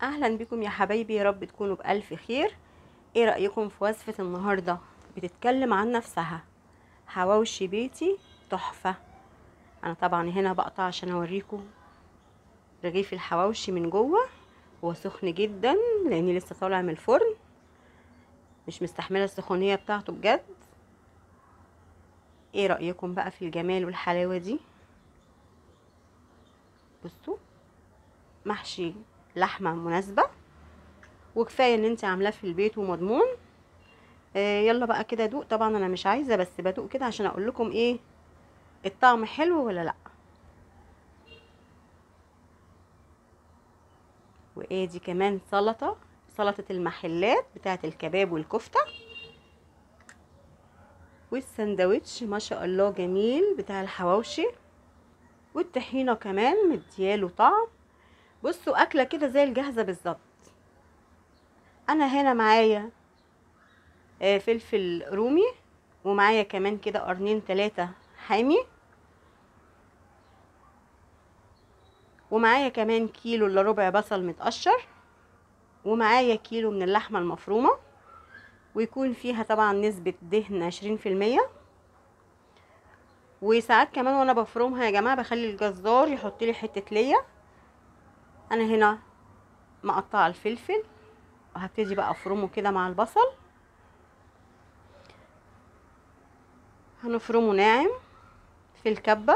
اهلا بكم يا حبايبي يا رب تكونوا بالف خير ايه رايكم في وصفه النهارده بتتكلم عن نفسها حواوشي بيتي تحفه انا طبعا هنا بقطع عشان اوريكم رغيف الحواوشي من جوه هو سخن جدا لاني لسه طالع من الفرن مش مستحمله السخونيه بتاعته بجد ايه رايكم بقى في الجمال والحلاوه دي بصوا محشي لحمه مناسبه وكفايه ان انت عاملاه في البيت ومضمون آه يلا بقى كده دوق طبعا انا مش عايزه بس بدوق كده عشان اقول لكم ايه الطعم حلو ولا لا وايه دي كمان سلطه سلطه المحلات بتاعه الكباب والكفته والسندوتش ما شاء الله جميل بتاع الحواوشي والطحينه كمان مدياله طعم بصوا اكله كده زي الجاهزه بالظبط انا هنا معايا آه فلفل رومي ومعايا كمان كده قرنين ثلاثة حامي ومعايا كمان كيلو الا ربع بصل متقشر ومعايا كيلو من اللحمة المفرومة ويكون فيها طبعا نسبة دهن عشرين في المية وساعات كمان وانا بفرمها يا جماعة بخلي الجزار يحط لي حتة ليا انا هنا مقطعة الفلفل وهبتدي بقى افرمه كده مع البصل هنفرمه ناعم في الكبة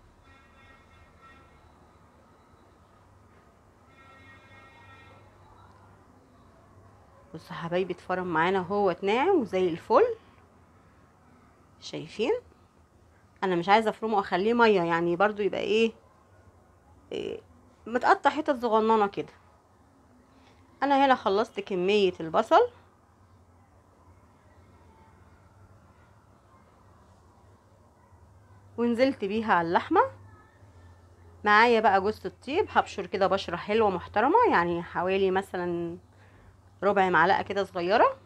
بصوا حبايبي اتفرم معانا هو ناعم وزي الفل شايفين انا مش عايزه افرمه اخليه ميه يعني برضو يبقى ايه, إيه متقطع حتت صغننه كده انا هنا خلصت كميه البصل ونزلت بيها على اللحمه معايا بقى جوز الطيب هبشر كده بشره حلوه محترمه يعني حوالي مثلا ربع معلقه كده صغيره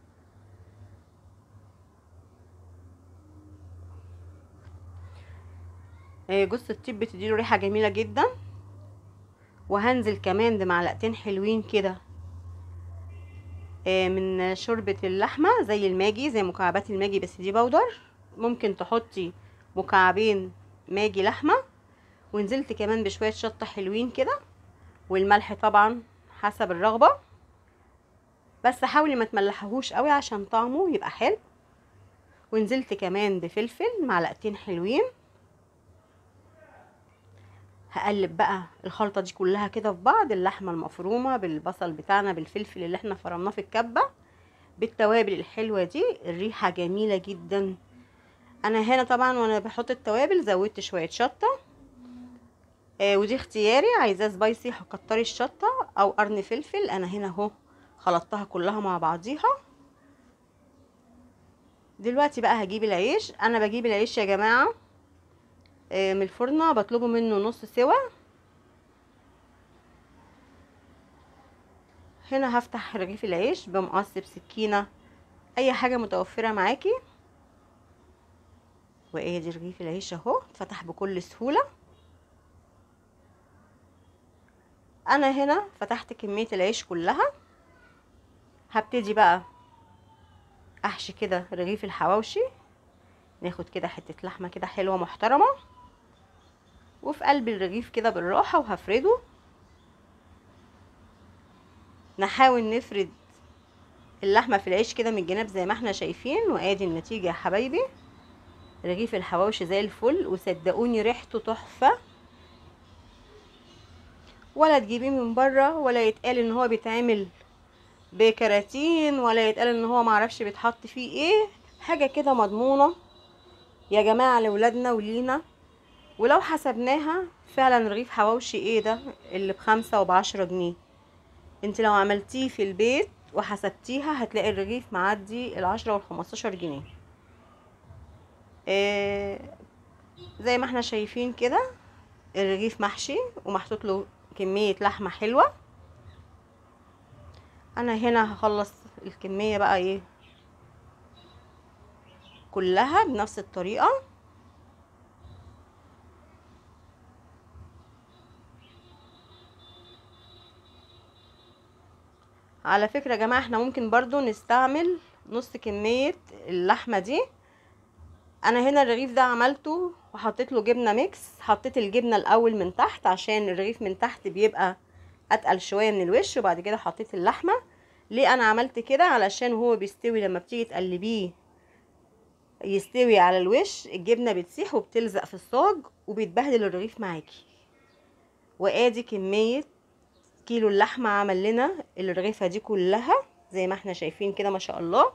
جوز الطيب بتديله ريحه جميله جدا وهنزل كمان بمعلقتين حلوين كده من شوربة اللحمة زي الماجي زي مكعبات الماجي بس دي بودر ممكن تحطي مكعبين ماجي لحمة ونزلت كمان بشوية شطة حلوين كده والملح طبعا حسب الرغبة بس حاولي ما تملحهوش قوي عشان طعمه يبقى حلو ونزلت كمان بفلفل معلقتين حلوين هقلب بقى الخلطه دي كلها كده في بعض اللحمه المفرومه بالبصل بتاعنا بالفلفل اللي احنا فرمناه في الكبه بالتوابل الحلوه دي الريحه جميله جدا انا هنا طبعا وانا بحط التوابل زودت شويه شطه آه ودي اختياري عايزاه سبايسي هكتري الشطه او قرن فلفل انا هنا اهو خلطتها كلها مع بعضيها دلوقتي بقى هجيب العيش انا بجيب العيش يا جماعه من الفرنة بطلبه منه نص سوا هنا هفتح رغيف العيش بمقص بسكينة اي حاجة متوفرة معاكي وايه دي رغيف العيش اهو فتح بكل سهولة انا هنا فتحت كمية العيش كلها هبتدي بقى احشي كده رغيف الحواوشي ناخد كده حتة لحمة كده حلوة محترمة وفي قلب الرغيف كده بالراحة وهفرده نحاول نفرد اللحمة في العيش كده من الجناب زي ما احنا شايفين وادي النتيجة يا حبايبي رغيف الحواوشي زي الفل وصدقوني ريحته تحفة ولا تجيبيه من بره ولا يتقال ان هو بيتعمل بكراتين ولا يتقال ان هو معرفش بيتحط فيه ايه حاجة كده مضمونة يا جماعة لولادنا ولينا ولو حسبناها فعلا رغيف حواوشي ايه ده اللي بخمسة وبعشرة جنيه انت لو عملتيه في البيت وحسبتيها هتلاقي الرغيف معدي العشرة والخمستاشر جنيه إيه زي ما احنا شايفين كده الرغيف محشي ومحطوط له كمية لحمة حلوة انا هنا هخلص الكمية بقى ايه كلها بنفس الطريقة على فكرة يا جماعة احنا ممكن برضو نستعمل نص كمية اللحمة دي انا هنا الرغيف ده عملته وحطيت له جبنة ميكس حطيت الجبنة الاول من تحت عشان الرغيف من تحت بيبقى اتقل شوية من الوش وبعد كده حطيت اللحمة ليه انا عملت كده علشان هو بيستوي لما بتيجي تقلبيه يستوي على الوش الجبنة بتسيح وبتلزق في الصاج وبيتبهدل الرغيف معاكي وادي كمية كيلو اللحمة عمل لنا الرغيفة دي كلها زي ما احنا شايفين كده ما شاء الله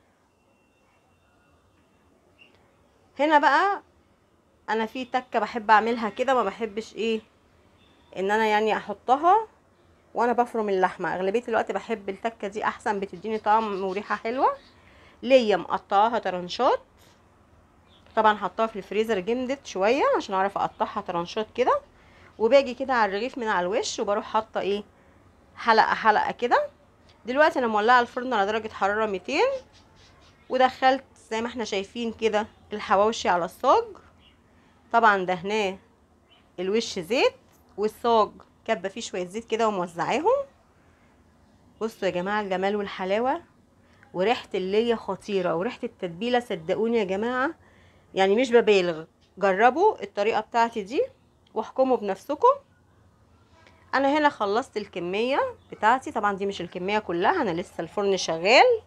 هنا بقى انا في تكة بحب اعملها كده ما بحبش ايه ان انا يعني احطها وانا بفرم اللحمة اغلبية الوقت بحب التكة دي احسن بتديني طعم وريحة حلوة ليا مقطعاها طرنشات طبعا حطاها في الفريزر جمدت شوية عشان اعرف اقطعها طرنشات كده وباجي كده على الرغيف من على الوش وبروح حاطه ايه حلقه حلقه كده دلوقتي انا مولعه الفرن على درجه حراره 200 ودخلت زي ما احنا شايفين كده الحواوشي على الصاج طبعا دهناه الوش زيت والصاج كبه فيه شويه زيت كده وموزعاهم بصوا يا جماعه الجمال والحلاوه وريحه اللية خطيره وريحه التتبيله صدقوني يا جماعه يعني مش ببالغ جربوا الطريقه بتاعتي دي واحكموا بنفسكم انا هنا خلصت الكميه بتاعتي طبعا دي مش الكميه كلها انا لسه الفرن شغال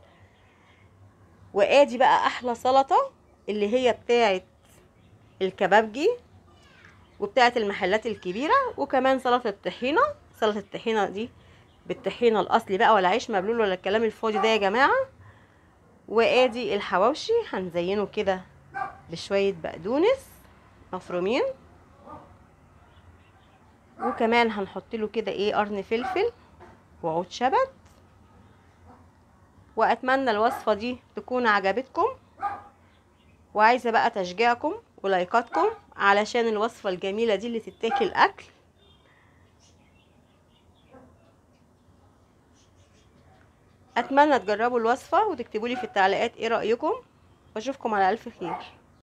وادي بقى احلى سلطه اللي هي بتاعه الكبابجي وبتاعه المحلات الكبيره وكمان سلطه الطحينه سلطه الطحينه دي بالطحينه الاصلي بقى ولا عيش مبلول ولا الكلام الفاضي ده يا جماعه وادي الحواوشي هنزينه كده بشويه بقدونس مفرومين وكمان هنحط له كده ايه قرن فلفل وعود شبت واتمنى الوصفه دي تكون عجبتكم وعايزه بقى تشجيعكم ولايكاتكم علشان الوصفه الجميله دي اللي تتاكل اكل اتمنى تجربوا الوصفه وتكتبوا لي في التعليقات ايه رايكم واشوفكم على الف خير